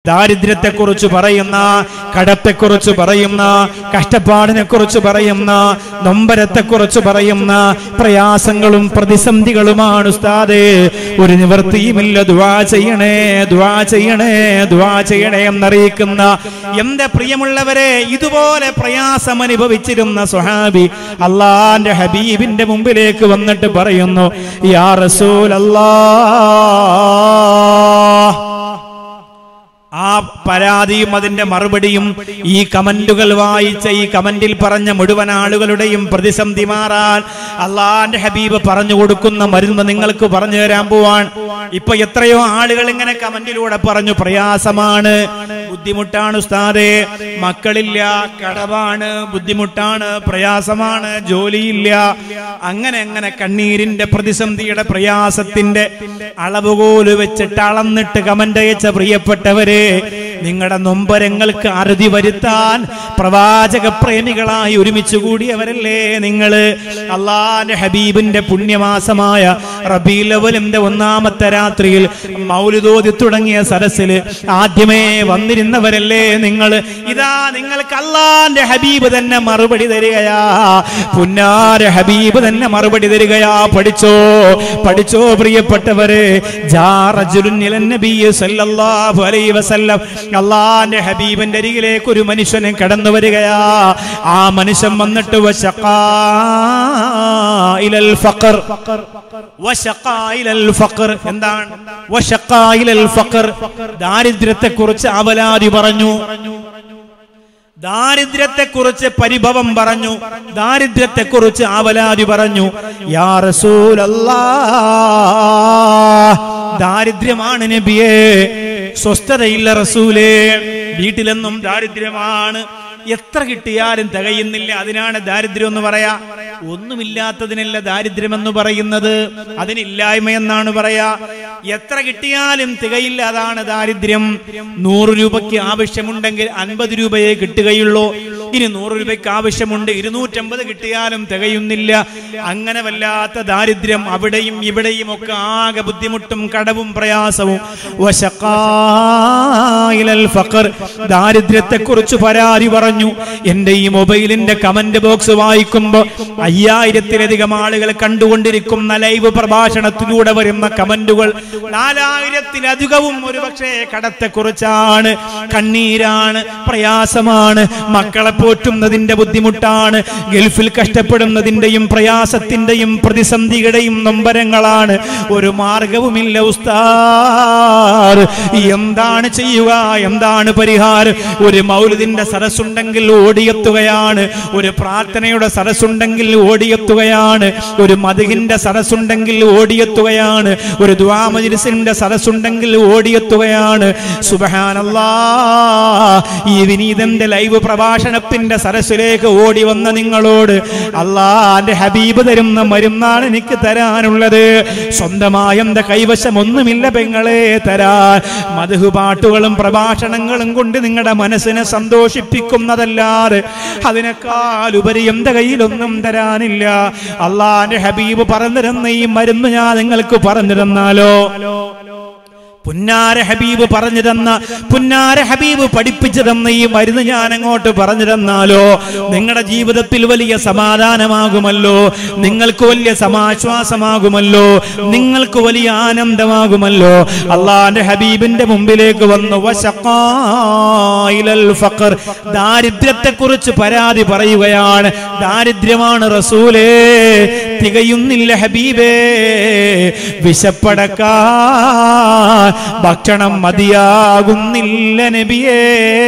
ദാരിദ്ര്യത്തെക്കുറിച്ച് പറയുന്ന കടത്തെക്കുറിച്ച് പറയുന്ന കഷ്ടപ്പാടിനെ കുറിച്ച് പറയുന്ന നൊമ്പരത്തെക്കുറിച്ച് പറയുന്ന പ്രയാസങ്ങളും പ്രതിസന്ധികളുമാണ് ഉസ്താദേ ഒരു നിവൃത്തിയുമില്ല ദുവാ ചെയ്യണേ ദുവാ ചെയ്യണേ ദുവാ ചെയ്യണേ എന്നറിയിക്കുന്ന എന്റെ പ്രിയമുള്ളവരെ ഇതുപോലെ പ്രയാസം അനുഭവിച്ചിരുന്ന സുഹാബി അള്ളാന്റെ ഹബീബിന്റെ മുമ്പിലേക്ക് വന്നിട്ട് പറയുന്നു യാ റസൂൽ ആ പരാതിയും അതിന്റെ മറുപടിയും ഈ കമന്റുകൾ വായിച്ച ഈ കമന്റിൽ പറഞ്ഞ മുഴുവൻ ആളുകളുടെയും പ്രതിസന്ധി മാറാൻ അള്ളാന്റെ ഹബീബ് പറഞ്ഞു കൊടുക്കുന്ന മരുന്ന് നിങ്ങൾക്ക് പറഞ്ഞു തരാൻ പോവാൻ ഇപ്പൊ എത്രയോ ആളുകൾ ഇങ്ങനെ കമന്റിലൂടെ പറഞ്ഞു പ്രയാസമാണ് ബുദ്ധിമുട്ടാണ് ഉസ്താദേ മക്കളില്ല കടവാണ് ബുദ്ധിമുട്ടാണ് പ്രയാസമാണ് ജോലിയില്ല അങ്ങനെ അങ്ങനെ കണ്ണീരിന്റെ പ്രതിസന്ധിയുടെ പ്രയാസത്തിന്റെ അളവുകോല് വെച്ചിട്ട് അളന്നിട്ട് കമന്റ് അയച്ച പ്രിയപ്പെട്ടവരെ നിങ്ങളുടെ നൊമ്പരങ്ങൾക്ക് അറുതി വരുത്താൻ പ്രവാചക പ്രേമികളായി ഒരുമിച്ച് കൂടിയവരല്ലേ നിങ്ങള് അള്ളാന്റെ ഹബീബിന്റെ പുണ്യമാസമായ റബീലവലിന്റെ ഒന്നാമത്തെ രാത്രിയിൽ മൗലിതോതി തുടങ്ങിയ സരസിൽ ആദ്യമേ വന്നിരുന്നവരല്ലേ നിങ്ങൾ ഇതാ നിങ്ങൾക്ക് അള്ളാന്റെ ഹബീബ് തന്നെ മറുപടി തരികയാ പുന്നാര ഹബീബ് തന്നെ മറുപടി തരികയാ പഠിച്ചോ പഠിച്ചോ പ്രിയപ്പെട്ടവരെ സല്ലല്ലാഹു അലൈഹി വസല്ലം അള്ളാന്റെ ഹബീബിന്റെ അരികിലേക്ക് ഒരു മനുഷ്യനെ കടന്നു വരികയാ ആ മനുഷ്യൻ വന്നിട്ട് വശഖാ ഇലൽ ഫഖർ വശഖാ ഇലൽ ഫഖർ എന്താണ് വശഖാ ഇലൽ ഫഖർ ദാരിദ്ര്യത്തെ കുറിച്ച് അവലാതി പറഞ്ഞു ദാരിദ്ര്യത്തെക്കുറിച്ച് പരിഭവം പറഞ്ഞു ദാരിദ്ര്യത്തെക്കുറിച്ച് ആവലാതി പറഞ്ഞു യാ റസൂലല്ലാ ദാരിദ്ര്യമാണ് നബിയേ സ്വസ്ഥതയില്ല റസൂലേ വീട്ടിലെന്നും ദാരിദ്ര്യമാണ് എത്ര കിട്ടിയാലും തികയുന്നില്ല അതിനാണ് ദാരിദ്ര്യം എന്ന് പറയാ ഒന്നുമില്ലാത്തതിനല്ല ദാരിദ്ര്യം എന്ന് പറയുന്നത് അതിനില്ലായ്മ എന്നാണ് പറയാ എത്ര കിട്ടിയാലും തികയില്ല അതാണ് ദാരിദ്ര്യം നൂറ് രൂപയ്ക്ക് ആവശ്യമുണ്ടെങ്കിൽ അൻപത് രൂപയെ കിട്ടുകയുള്ളൂ ഇനി നൂറ് രൂപയ്ക്ക് ആവശ്യമുണ്ട് ഇരുന്നൂറ്റമ്പത് കിട്ടിയാലും തികയുന്നില്ല അങ്ങനെ വല്ലാത്ത ദാരിദ്ര്യം അവിടെയും ഇവിടെയും ഒക്കെ ആകെ ബുദ്ധിമുട്ടും കടവും പ്രയാസവും വശക്കായിലൽ ഫഖർ ദാരിദ്ര്യത്തെ കുറിച്ച് പരാതി പറഞ്ഞു എന്റെ ഈ മൊബൈലിന്റെ കമന്റ് ബോക്സ് വായിക്കുമ്പോ അയ്യായിരത്തിലധികം ആളുകൾ കണ്ടുകൊണ്ടിരിക്കുന്ന ലൈവ് പ്രഭാഷണത്തിലൂടെ വരുന്ന കമന്റുകൾ നാലായിരത്തിലധികവും ഒരുപക്ഷെ കടത്തെക്കുറിച്ചാണ് കണ്ണീരാണ് പ്രയാസമാണ് മക്കളെ പോറ്റുന്നതിന്റെ ബുദ്ധിമുട്ടാണ് ഗൾഫിൽ കഷ്ടപ്പെടുന്നതിന്റെയും പ്രയാസത്തിന്റെയും പ്രതിസന്ധിയുടെയും നൊമ്പരങ്ങളാണ് ഒരു മാർഗവുമില്ല ഉസ്താദ് എന്താണ് ചെയ്യുക എന്താണ് പരിഹാരം ഒരു മൗലിദിന്റെ സരസുണ്ടെങ്കിൽ ഓടിയെത്തുകയാണ് ഒരു പ്രാർത്ഥനയുടെ സരസുണ്ടെങ്കിൽ ഓടിയെത്തുകയാണ് ഒരു മതികിന്റെ സരസുണ്ടെങ്കിൽ ഓടിയെത്തുകയാണ് ഒരു ദ്വാമജിലിസിന്റെ സരസുണ്ടെങ്കിൽ ഓടിയെത്തുകയാണ് സുബഹാനല്ലാ ഈ വിനീതന്റെ ലൈവ് പ്രഭാഷണത്തിന്റെ സരസിലേക്ക് ഓടി വന്ന നിങ്ങളോട് അള്ളാന്റെ ഹബീബ് തരുന്ന മരുന്നാണ് എനിക്ക് തരാനുള്ളത് സ്വന്തമായ എന്റെ കൈവശം ഒന്നുമില്ല പെങ്ങളെ തരാൻ മധു പാട്ടുകളും പ്രഭാഷണങ്ങളും കൊണ്ട് നിങ്ങളുടെ മനസ്സിനെ സന്തോഷിപ്പിക്കുന്നതല്ലാതെ അതിനേക്കാൾ ഉപരി എന്റെ കയ്യിലൊന്നും തരാനില്ല അള്ളാന്റെ ഹബീബ് പറഞ്ഞിരുന്ന ഈ മരുന്ന് ഞാൻ നിങ്ങൾക്ക് പറഞ്ഞു തന്നാലോ പുന്നാര ഹബീബ് പറഞ്ഞു തന്ന പുന്നാര ഹബീബ് പഠിപ്പിച്ചു തന്ന ഈ മരുന്ന് ഞാൻ അങ്ങോട്ട് പറഞ്ഞു തന്നാലോ നിങ്ങളുടെ ജീവിതത്തിൽ വലിയ സമാധാനമാകുമല്ലോ നിങ്ങൾക്ക് വലിയ സമാശ്വാസമാകുമല്ലോ നിങ്ങൾക്ക് വലിയ ആനന്ദമാകുമല്ലോ അള്ളാന്റെ ഹബീബിന്റെ മുമ്പിലേക്ക് വന്നു വശക്കായിലൽ ഫഖർ ദാരിദ്ര്യത്തെ കുറിച്ച് പരാതി പറയുകയാണ് ദാരിദ്ര്യമാണ് റസൂലേ തികയുന്നില്ല ഹബീബേ വിശപ്പടക്കാ ഭക്ഷണം മതിയാകുന്നില്ല നബിയേ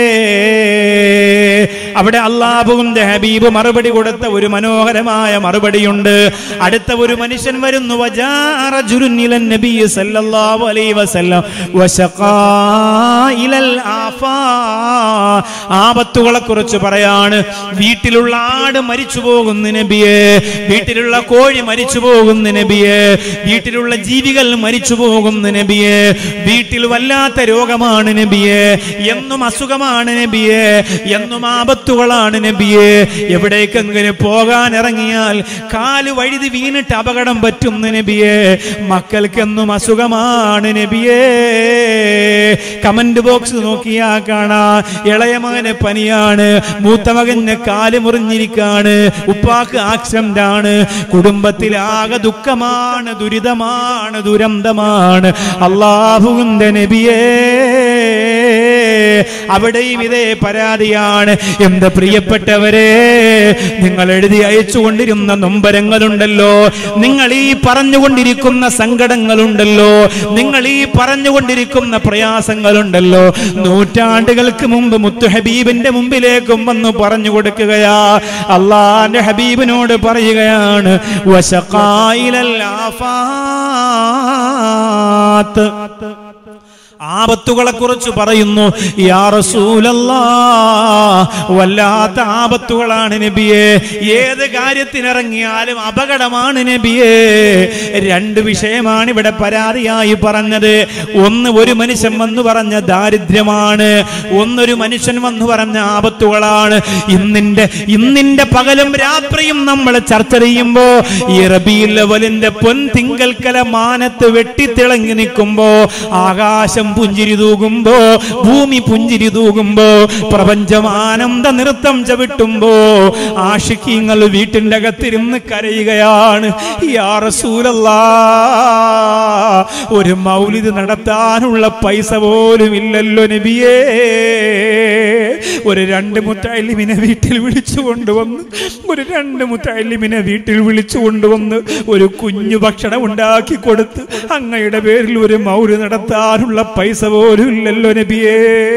അവിടെ അള്ളാഹുവിന്റെ ഹബീബ് മറുപടി കൊടുത്ത ഒരു മനോഹരമായ മറുപടിയുണ്ട് അടുത്ത ഒരു മനുഷ്യൻ വരുന്നു വജാറ ജുരുന്നിലൻ നബി സല്ലല്ലാഹു അലൈഹി വസല്ലം വശഖായിലൽ ആഫാ ആപത്തുകളെ കുറിച്ച് പറയാണ് വീട്ടിലുള്ള ആട് മരിച്ചു പോകുന്ന നബിയെ വീട്ടിലുള്ള കോഴി മരിച്ചു പോകുന്ന നബിയെ വീട്ടിലുള്ള ജീവികൾ മരിച്ചു പോകുന്ന നബിയെ വീട്ടിൽ വല്ലാത്ത രോഗമാണ് നബിയെ എന്നും അസുഖമാണ് നബിയെ എന്നും ആപത്ത് ആപത്തുകളാണ് നബിയെ എവിടേക്കെങ്ങനെ പോകാൻ ഇറങ്ങിയാൽ കാല് വഴുതി വീണിട്ട് അപകടം പറ്റുന്ന നബിയെ മക്കൾക്കെന്നും അസുഖമാണ് നബിയെ കമന്റ് ബോക്സ് നോക്കിയാ കാണാ ഇളയ മകന് പനിയാണ് മൂത്ത മകന് കാല് മുറിഞ്ഞിരിക്കാണ് ഉപ്പാക്ക് ആക്സിഡന്റ് ആണ് കുടുംബത്തിലാകെ ദുഃഖമാണ് ദുരിതമാണ് ദുരന്തമാണ് അള്ളാഹുവിന്റെ നബിയേ അവിടെയും ഇതേ പരാതിയാണ് എന്റെ പ്രിയപ്പെട്ടവരെ നിങ്ങൾ എഴുതി അയച്ചുകൊണ്ടിരുന്ന നൊമ്പരങ്ങളുണ്ടല്ലോ നിങ്ങൾ ഈ പറഞ്ഞുകൊണ്ടിരിക്കുന്ന സങ്കടങ്ങളുണ്ടല്ലോ നിങ്ങൾ ഈ പറഞ്ഞുകൊണ്ടിരിക്കുന്ന പ്രയാസങ്ങളുണ്ടല്ലോ നൂറ്റാണ്ടുകൾക്ക് മുമ്പ് മുത്തു ഹബീബിന്റെ മുമ്പിലേക്കും വന്ന് പറഞ്ഞു കൊടുക്കുകയാ അള്ളാന്റെ ഹബീബിനോട് പറയുകയാണ് വശക്കായിലൽ ആഫാത്ത് ആപത്തുകളെ കുറിച്ച് പറയുന്നു യാ റസൂലല്ലാ വല്ലാത്ത ആപത്തുകളാണ് നബിയെ ഏത് കാര്യത്തിനിറങ്ങിയാലും അപകടമാണ് നബിയെ രണ്ട് വിഷയമാണ് ഇവിടെ പരാതിയായി പറഞ്ഞത് ഒന്ന് ഒരു മനുഷ്യൻ വന്നു പറഞ്ഞ ദാരിദ്ര്യമാണ് ഒന്നൊരു മനുഷ്യൻ വന്നു പറഞ്ഞ ആപത്തുകളാണ് ഇന്നിന്റെ ഇന്നിന്റെ പകലും രാത്രിയും നമ്മൾ ചർച്ച ചെയ്യുമ്പോ ഈ റബീൽ ലവലിന്റെ പൊൻ തിങ്കൽക്കല മാനത്ത് വെട്ടിത്തിളങ്ങി നിൽക്കുമ്പോ ആകാശം പുഞ്ചിരി തൂകുമ്പോ ഭൂമി പുഞ്ചിരി തൂകുമ്പോ പ്രപഞ്ചം ആനന്ദ നൃത്തം ചവിട്ടുമ്പോ ആഷിക്കീങ്ങൾ വീട്ടിന്റെ അകത്തിരുന്ന് കരയുകയാണ് യാ റസൂലല്ലാ ഒരു മൗലിദ് നടത്താനുള്ള പൈസ പോലും ഇല്ലല്ലോ നബിയേ ഒരു രണ്ട് മുത്തല്ലിമിനെ വീട്ടിൽ വിളിച്ചു കൊണ്ടുവന്ന് ഒരു രണ്ട് മുത്തല്ലിമിനെ വീട്ടിൽ വിളിച്ചു കൊണ്ടുവന്ന് ഒരു കുഞ്ഞു ഭക്ഷണം ഉണ്ടാക്കി കൊടുത്ത് അങ്ങയുടെ പേരിൽ ഒരു മൗര് നടത്താനുള്ള പൈസ പോലും ഇല്ലല്ലോ നബിയേ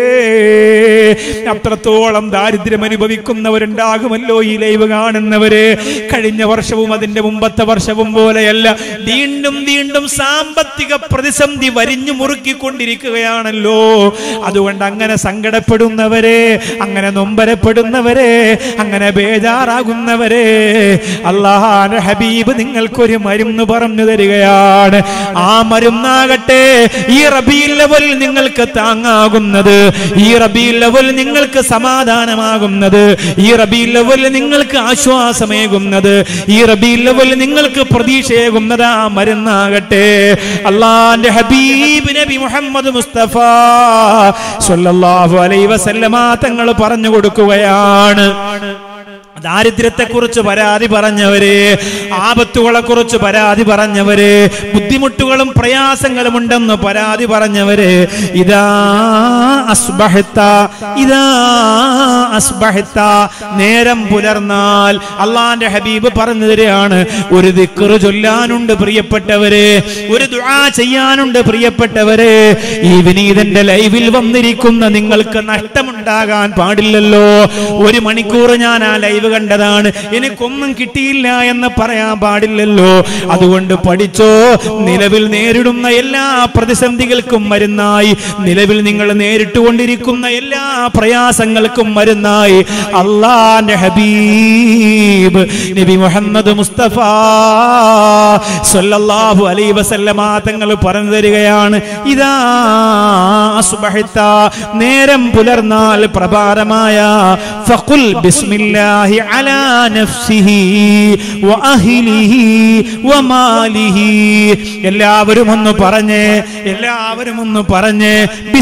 അത്രത്തോളം ദാരിദ്ര്യം അനുഭവിക്കുന്നവരുണ്ടാകുമല്ലോ ഈ ലൈവ് കാണുന്നവര് കഴിഞ്ഞ വർഷവും അതിന്റെ മുമ്പത്തെ വർഷവും പോലെയല്ല വീണ്ടും വീണ്ടും സാമ്പത്തിക പ്രതിസന്ധി വരിഞ്ഞു മുറുക്കിക്കൊണ്ടിരിക്കുകയാണല്ലോ അതുകൊണ്ട് അങ്ങനെ സങ്കടപ്പെടുന്നവരെ അങ്ങനെ നൊമ്പരപ്പെടുന്നവരെ അങ്ങനെ ബേജാറാകുന്നവരെ അള്ളാഹാന്റെ ഹബീബ് നിങ്ങൾക്കൊരു മരുന്ന് പറഞ്ഞു തരികയാണ് ആ മരുന്നാകട്ടെ ഈ റബീൽ ലെവൽ നിങ്ങൾക്ക് താങ്ങാകുന്നത് ഈ റബീൽ ലെവൽ നിങ്ങൾക്ക് സമാധാനമാകുന്നത് ഈ റബീൽ ലെവൽ നിങ്ങൾക്ക് ആശ്വാസമേകുന്നത് ഈ റബീൽ ലെവൽ നിങ്ങൾക്ക് പ്രതീക്ഷയേകുന്നത് ആ മരുന്നാകട്ടെ അള്ളാന്റെ ഹബീബ് നബി മുഹമ്മദ് മുസ്തഫ സല്ലല്ലാഹു അലൈഹി വസല്ലമ തങ്ങൾ പറഞ്ഞു കൊടുക്കുകയാണ് ദാരിദ്ര്യത്തെ കുറിച്ച് പരാതി പറഞ്ഞവര് ആപത്തുകളെ കുറിച്ച് പരാതി പറഞ്ഞവര് ബുദ്ധിമുട്ടുകളും പ്രയാസങ്ങളും ഉണ്ടെന്ന് പരാതി പറഞ്ഞവര് ഇതാ അസ്ബഹത്ത ഇതാ അസ്ബഹത്ത നേരം പുലർന്നാൽ അള്ളാന്റെ ഹബീബ് പറഞ്ഞു തരികയാണ് ഒരു ദിക്കറ് ചൊല്ലാനുണ്ട് പ്രിയപ്പെട്ടവരെ ഒരു ദുആ ചെയ്യാനുണ്ട് പ്രിയപ്പെട്ടവരെ ഈ വിനീതന്റെ ലൈവിൽ വന്നിരിക്കുന്ന നിങ്ങൾക്ക് നഷ്ടമുണ്ടാകാൻ പാടില്ലല്ലോ ഒരു മണിക്കൂർ ഞാൻ ആ ലൈവ് കണ്ടതാണ് എനിക്കൊന്നും കിട്ടിയില്ല എന്ന് പറയാൻ പാടില്ലല്ലോ അതുകൊണ്ട് പഠിച്ചോ നിലവിൽ നേരിടുന്ന എല്ലാ പ്രതിസന്ധികൾക്കും മരുന്നായി നിലവിൽ നിങ്ങൾ നേരിട്ടുകൊണ്ടിരിക്കുന്ന എല്ലാ പ്രയാസങ്ങൾക്കും മരുന്നായി അള്ളാന്റെ ഹബീബ് നബി മുഹമ്മദ് മുസ്തഫ സല്ലല്ലാഹു അലൈഹി വസല്ലമ തങ്ങൾ പറഞ്ഞു തരികയാണ് ഇതാ അസ്ബഹത്ത നേരം പുലർന്നാൽ പ്രഭാതമായ ഫഖുൽ ബിസ്മില്ലാഹി അലാ നഫ്സിഹി വഅഹ്ലിഹി വമാലിഹി എല്ലാവരും ഒന്ന് പറഞ്ഞേ എല്ലാവരും ഒന്ന് പറഞ്ഞേ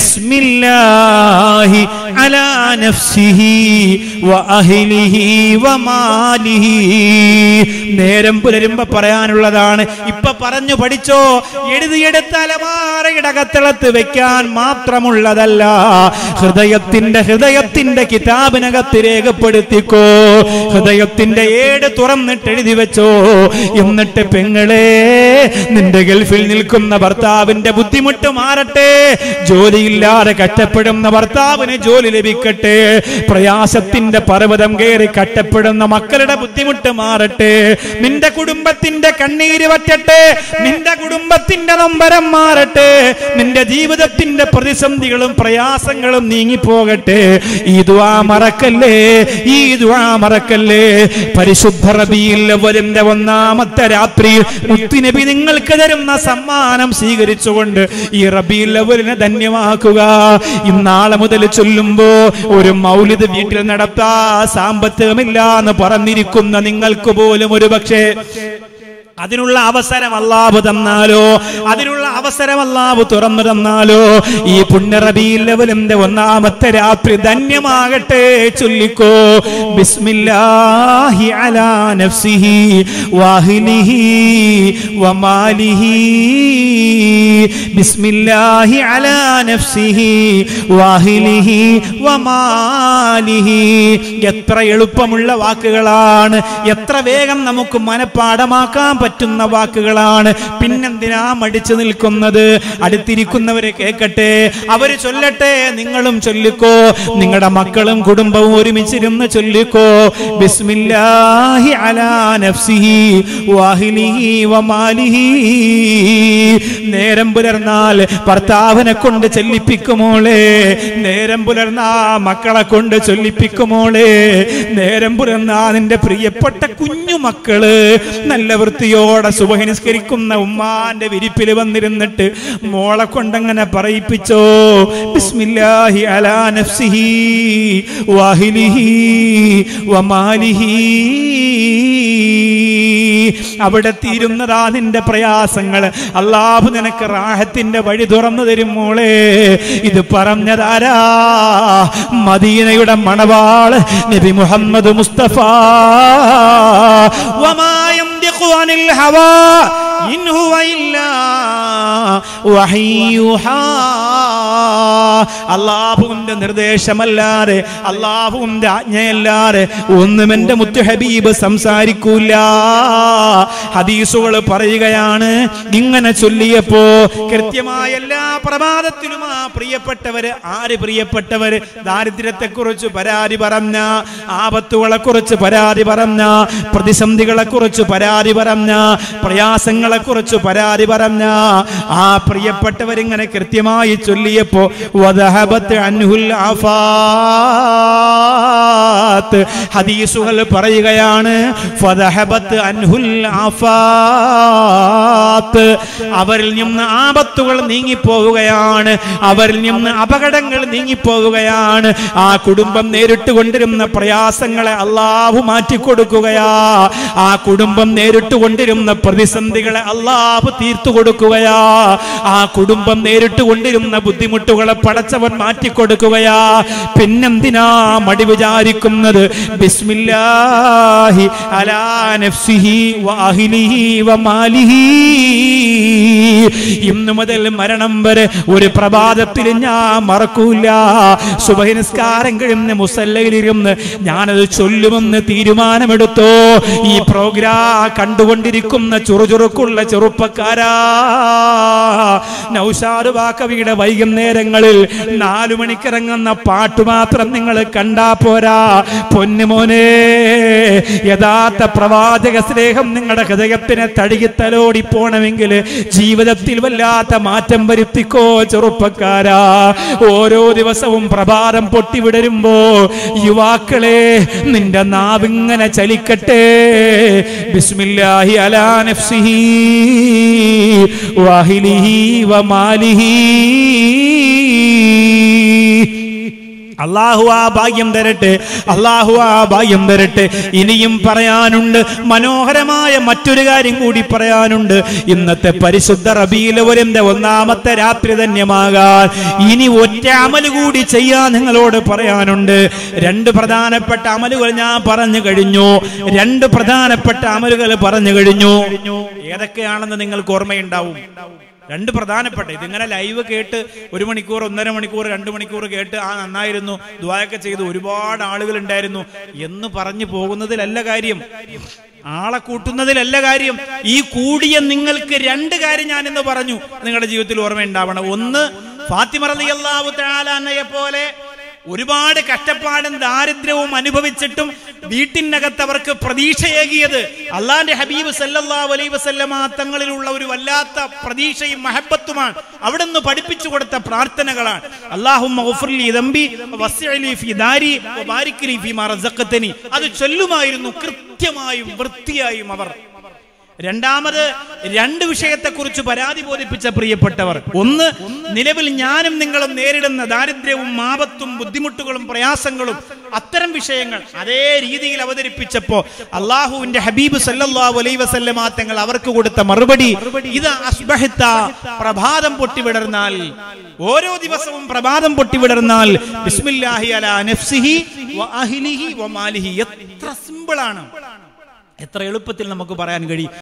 ബിസ്മില്ലാഹി അലാ നഫ്സിഹി വഅഹ്ലിഹി വമാലിഹി നേരം പുലരുമ്പോ പറയാനുള്ളതാണ് ഇപ്പൊ പറഞ്ഞു പഠിച്ചോ എഴുതിയെടുത്ത അലമാറയുടെ അകത്തളത്ത് വെക്കാൻ മാത്രമുള്ളതല്ല ഹൃദയത്തിന്റെ ഹൃദയത്തിന്റെ കിതാബിനകത്ത് രേഖപ്പെടുത്തിക്കോ ഹൃദയത്തിന്റെ ഏട് തുറന്നിട്ട് എഴുതി വെച്ചോ എന്നിട്ട് പെങ്ങളെ നിന്റെ ഗൾഫിൽ നിൽക്കുന്ന ഭർത്താവിന്റെ ബുദ്ധിമുട്ട് മാറട്ടെ ജോലിയില്ലാതെ കഷ്ടപ്പെടുന്ന ഭർത്താവിന് ജോലി ലഭിക്കട്ടെ പ്രയാസത്തിന്റെ പർവ്വതം കയറി കഷ്ടപ്പെടുന്ന മക്കളുടെ ബുദ്ധിമുട്ട് മാറട്ടെ നിന്റെ കുടുംബത്തിന്റെ കണ്ണീര് വറ്റട്ടെ നിന്റെ കുടുംബത്തിന്റെ നൊമ്പരം മാറട്ടെ നിന്റെ ജീവിതത്തിന്റെ പ്രതിസന്ധികളും പ്രയാസങ്ങളും നീങ്ങിപ്പോകട്ടെ ഈ ദുആ മറക്കല്ലേ ഈ ദുആ മറക്കല്ലേ പരിശുദ്ധ റബീൽ അവലിന്റെ ഒന്നാമത്തെ രാത്രി മുത്തുനബി നിങ്ങൾക്ക് തരുന്ന സമ്മാനം സ്വീകരിച്ചുകൊണ്ട് ഈ റബീൽ അവലിനെ ധന്യമാക്കുക ഇന്നാളെ മുതൽ ചൊല്ലുമ്പോ ഒരു മൗലിദ് വീട്ടിൽ നടത്താൻ നടത്താൻ സാമ്പത്തികമില്ല എന്ന് പറഞ്ഞിരിക്കുന്ന നിങ്ങൾക്ക് പോലും ഒരു പക്ഷേ അതിനുള്ള അവസരം അല്ലാഹു തന്നാലോ അതിനുള്ള അവസരം അല്ലാഹു തുറന്നു തന്നാലോ ഈ പുണ്യറബിയിൽ ലെവലിന്റെ ഒന്നാമത്തെ രാത്രി ധന്യമാകട്ടെ ചൊല്ലിക്കോ ബിസ്മില്ലാഹി അലാ നഫ്സിഹി വാഹിലിഹി വമാലിഹി ബിസ്മില്ലാഹി അലാ നഫ്സിഹി വാഹിലിഹി വമാലിഹി എത്ര എളുപ്പമുള്ള വാക്കുകളാണ് എത്ര വേഗം നമുക്ക് മനപ്പാടമാക്കാൻ പറ്റുന്ന വാക്കുകളാണ് പിന്നെന്തിനാ മടിച്ചു നിൽക്കുന്നത് അടുത്തിരിക്കുന്നവരെ കേൾക്കട്ടെ അവര് ചൊല്ലട്ടെ നിങ്ങളും ചൊല്ലിക്കോ നിങ്ങളുടെ മക്കളും കുടുംബവും ഒരുമിച്ചിരുന്ന് ചൊല്ലിക്കോ ബിസ്മില്ലാഹി അലാ നഫ്സിഹി വാഹിലിഹി വമാലിഹി നേരം പുലർന്നാൽ ഭർത്താവിനെ കൊണ്ട് ചൊല്ലിപ്പിക്കുമോളെ നേരം പുലർന്നാ മക്കളെ കൊണ്ട് ചൊല്ലിപ്പിക്കുമോളെ നേരം പുലർന്നാ നിന്റെ പ്രിയപ്പെട്ട കുഞ്ഞു മക്കള് നല്ല വൃത്തിയോടെ സുബഹിനിസ്കരിക്കുന്ന ഉമ്മാന്റെ വിരിപ്പിൽ വന്നിരുന്നിട്ട് മോളെ കൊണ്ടങ്ങനെ പറയിപ്പിച്ചോ ബിസ്മില്ലാഹി അലാ നഫ്സിഹി വാഹിലിഹി വമാലിഹി അവിടെ തീരുന്നതാ നിന്റെ പ്രയാസങ്ങൾ അള്ളാഹു നിനക്ക് റാഹത്തിന്റെ വഴി തുറന്നു തരും മോളെ ഇത് പറഞ്ഞതാരാ മദീനയുടെ മണവാള് നബി മുഹമ്മദ് മുസ്തഫ വമാ യംദിഖു അനിൽ ഹവാ ഇൻ ഹുവ ഇല്ലാ വഹയ്യുഹാ അള്ളാഹുവിന്റെ നിർദ്ദേശമല്ലാതെ അള്ളാഹുവിന്റെ ആജ്ഞയല്ലാതെ ഒന്നും എന്റെ മുത്തു ഹബീബ് സംസാരിക്കൂല ഹദീസുകൾ പറയുകയാണ് ഇങ്ങനെ ചൊല്ലിയപ്പോ കൃത്യമായ എല്ലാ പ്രഭാതത്തിലും ആ പ്രിയപ്പെട്ടവര് ആര് പ്രിയപ്പെട്ടവര് ദാരിദ്ര്യത്തെ കുറിച്ച് പരാതി പറഞ്ഞ ആപത്തുകളെ കുറിച്ച് പരാതി പറഞ്ഞ പ്രതിസന്ധികളെ കുറിച്ച് പരാതി പറഞ്ഞ പ്രയാസങ്ങളെ കുറിച്ച് പരാതി പറഞ്ഞ ആ പ്രിയപ്പെട്ടവരിങ്ങനെ കൃത്യമായി ചൊല്ലിയപ്പോ വദഹബത്ത് അൻഹുൽ ആഫാത്ത് ഹദീസുകൾ പറയുകയാണ് ഫദഹബത്ത് അൻഹുൽ ആഫാത്ത് അവരിൽ നിന്ന് ആപത്തുകൾ നീങ്ങിപ്പോവുകയാണ് അവരിൽ നിന്ന് അപകടങ്ങൾ നീങ്ങിപ്പോവുകയാണ് ആ കുടുംബം നേരിട്ട് കൊണ്ടിരുന്ന പ്രയാസങ്ങളെ അള്ളാഹു മാറ്റിക്കൊടുക്കുകയാ ആ കുടുംബം നേരിട്ട് കൊണ്ടിരുന്ന പ്രതിസന്ധികളെ അള്ളാഹു തീർത്തു കൊടുക്കുകയാ ആ കുടുംബം നേരിട്ട് കൊണ്ടിരുന്ന ബുദ്ധിമുട്ടുകളെ പടച്ചവൻ മാറ്റിക്കൊടുക്കുകയാ പിന്നെന്തിനാ മടി വിചാരിക്കുന്നത് ബിസ്മില്ലാഹി അലാ നഫ്സിഹി വാഹിലിഹി വമാലിഹി ഇന്നു മുതൽ മരണം വരെ ഒരു പ്രഭാതത്തിൽ ഞാൻ മറക്കൂല സുബഹി നിസ്കാരം കഴിഞ്ഞ് മുസല്ലയിലിരുന്ന് ഞാനത് ചൊല്ലുമെന്ന് തീരുമാനമെടുത്തോ ഈ പ്രോഗ്രാം കണ്ടുകൊണ്ടിരിക്കുന്ന ചുറുചുറുക്കുള്ള ചെറുപ്പക്കാരാ നൗഷാദ് വാക്കവിയുടെ വൈകുന്നേരങ്ങളിൽ നാലു മണിക്കിറങ്ങുന്ന പാട്ട് മാത്രം നിങ്ങൾ കണ്ടാ പോരാ പൊന്നുമോനെ യഥാർത്ഥ പ്രവാചക സ്നേഹം നിങ്ങളുടെ ഹൃദയത്തിനെ തഴുകിത്തലോടി പോണമെങ്കിൽ ജീവിതത്തിൽ വല്ലാത്ത മാറ്റം വരുത്തിക്കോ ചെറുപ്പക്കാരാ ഓരോ ദിവസവും പ്രഭാതം പൊട്ടിവിടരുമ്പോ യുവാക്കളെ നിന്റെ നാവിങ്ങനെ ചലിക്കട്ടെ ബിസ്മില്ലാഹി അലാ നഫ്സിഹി വാഹിലിഹി വമാലിഹി അള്ളാഹു ആ ഭാഗ്യം തരട്ടെ അള്ളാഹു ആ ഭാഗ്യം തരട്ടെ ഇനിയും പറയാനുണ്ട് മനോഹരമായ മറ്റൊരു കാര്യം കൂടി പറയാനുണ്ട് ഇന്നത്തെ പരിശുദ്ധ റബീലവരിന്റെ ഒന്നാമത്തെ രാത്രി ധന്യമാകാൻ ഇനി ഒറ്റ അമല് കൂടി ചെയ്യാൻ നിങ്ങളോട് പറയാനുണ്ട് രണ്ട് പ്രധാനപ്പെട്ട അമലുകൾ ഞാൻ പറഞ്ഞു കഴിഞ്ഞു രണ്ട് പ്രധാനപ്പെട്ട അമലുകൾ പറഞ്ഞു കഴിഞ്ഞു ഏതൊക്കെയാണെന്ന് നിങ്ങൾക്ക് ഓർമ്മയുണ്ടാവും രണ്ട് പ്രധാനപ്പെട്ട ഇതിങ്ങനെ ലൈവ് കേട്ട് ഒരു മണിക്കൂർ ഒന്നര മണിക്കൂർ രണ്ട് മണിക്കൂർ കേട്ട് ആ നന്നായിരുന്നു ദ്വായൊക്കെ ചെയ്ത് ഒരുപാട് ആളുകൾ ഉണ്ടായിരുന്നു എന്ന് പറഞ്ഞു പോകുന്നതിലല്ല കാര്യം ആളെ കൂട്ടുന്നതിലല്ല കാര്യം ഈ കൂടിയ നിങ്ങൾക്ക് രണ്ട് കാര്യം ഞാൻ ഇന്ന് പറഞ്ഞു നിങ്ങളുടെ ജീവിതത്തിൽ ഓർമ്മയുണ്ടാവണം ഒന്ന് ഫാത്തിമ റളിയല്ലാഹു തആല അന്നയെ പോലെ ഒരുപാട് കഷ്ടപ്പാടും ദാരിദ്ര്യവും അനുഭവിച്ചിട്ടും വീട്ടിനകത്ത് അവർക്ക് പ്രതീക്ഷയേകിയത് അള്ളാന്റെ ഹബീബ് സല്ലല്ലാഹു അലൈഹി വസല്ലമ തങ്ങളിലുള്ള ഒരു വല്ലാത്ത പ്രതീക്ഷയും മഹബത്തുമാണ് അവിടുന്ന് പഠിപ്പിച്ചു കൊടുത്ത പ്രാർത്ഥനകളാണ് അല്ലാഹുമ്മ ഗുഫ്ർലി ദംബി വസ്ഇലി ഫി ദാരി വബാരിക് ലി ഫീമാ റസഖതനി അത് ചൊല്ലുമായിരുന്നു കൃത്യമായും വൃത്തിയായും അവർ രണ്ടാമത് രണ്ട് വിഷയത്തെക്കുറിച്ച് പരാതി ബോധിപ്പിച്ച പ്രിയപ്പെട്ടവർ ഒന്ന് നിലവിൽ ഞാനും നിങ്ങളും നേരിടുന്ന ദാരിദ്ര്യവും ആപത്തും ബുദ്ധിമുട്ടുകളും പ്രയാസങ്ങളും അത്തരം വിഷയങ്ങൾ അതേ രീതിയിൽ അവതരിപ്പിച്ചപ്പോ അള്ളാഹുവിന്റെ ഹബീബ് സല്ലല്ലാഹു അലൈഹി വസല്ലമ തങ്ങൾ അവർക്ക് കൊടുത്ത മറുപടി ഇത് അസ്ബഹിത്ത പ്രഭാതം പൊട്ടിവിടർന്നാൽ ഓരോ ദിവസവും പ്രഭാതം പൊട്ടിവിടർന്നാൽ ബിസ്മില്ലാഹി അലാ നഫ്സിഹി വ അഹ്ലിഹി വ മാലിഹി എത്ര സിമ്പിളാണ് എത്ര എളുപ്പത്തിൽ നമുക്ക് പറയാൻ കഴിയും